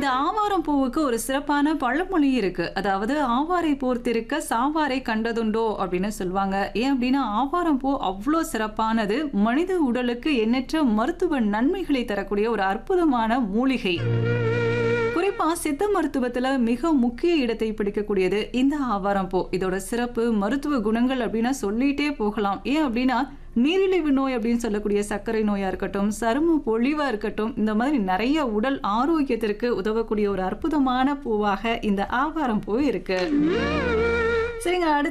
இந்த ஆவாரம் பூவுக்கு ஒரு சிறப்பான பழமொழி இருக்கு அதாவது ஆவாரை போர்த்திருக்க சாவாரை கண்டதுண்டோ அப்படின்னு சொல்லுவாங்க ஏன் அப்படின்னா ஆவாரம் பூ அவ்வளோ சிறப்பானது மனித உடலுக்கு எண்ணற்ற மருத்துவ நன்மைகளை தரக்கூடிய ஒரு அற்புதமான மூலிகை குறிப்பா சித்த மருத்துவத்துல மிக முக்கிய இடத்தை பிடிக்கக்கூடியது இந்த ஆவாரம் பூ இதோட சிறப்பு மருத்துவ குணங்கள் அப்படின்னா சொல்லிட்டே போகலாம் ஏன் அப்படின்னா நீரிழிவு நோய் அப்படின்னு சொல்லக்கூடிய சர்க்கரை நோயா இருக்கட்டும் சரும பொழிவா இருக்கட்டும் இந்த மாதிரி நிறைய உடல் ஆரோக்கியத்திற்கு உதவக்கூடிய ஒரு அற்புதமான பூவாக இந்த ஆவாரம் பூ இருக்கு சரிங்க அடுத்து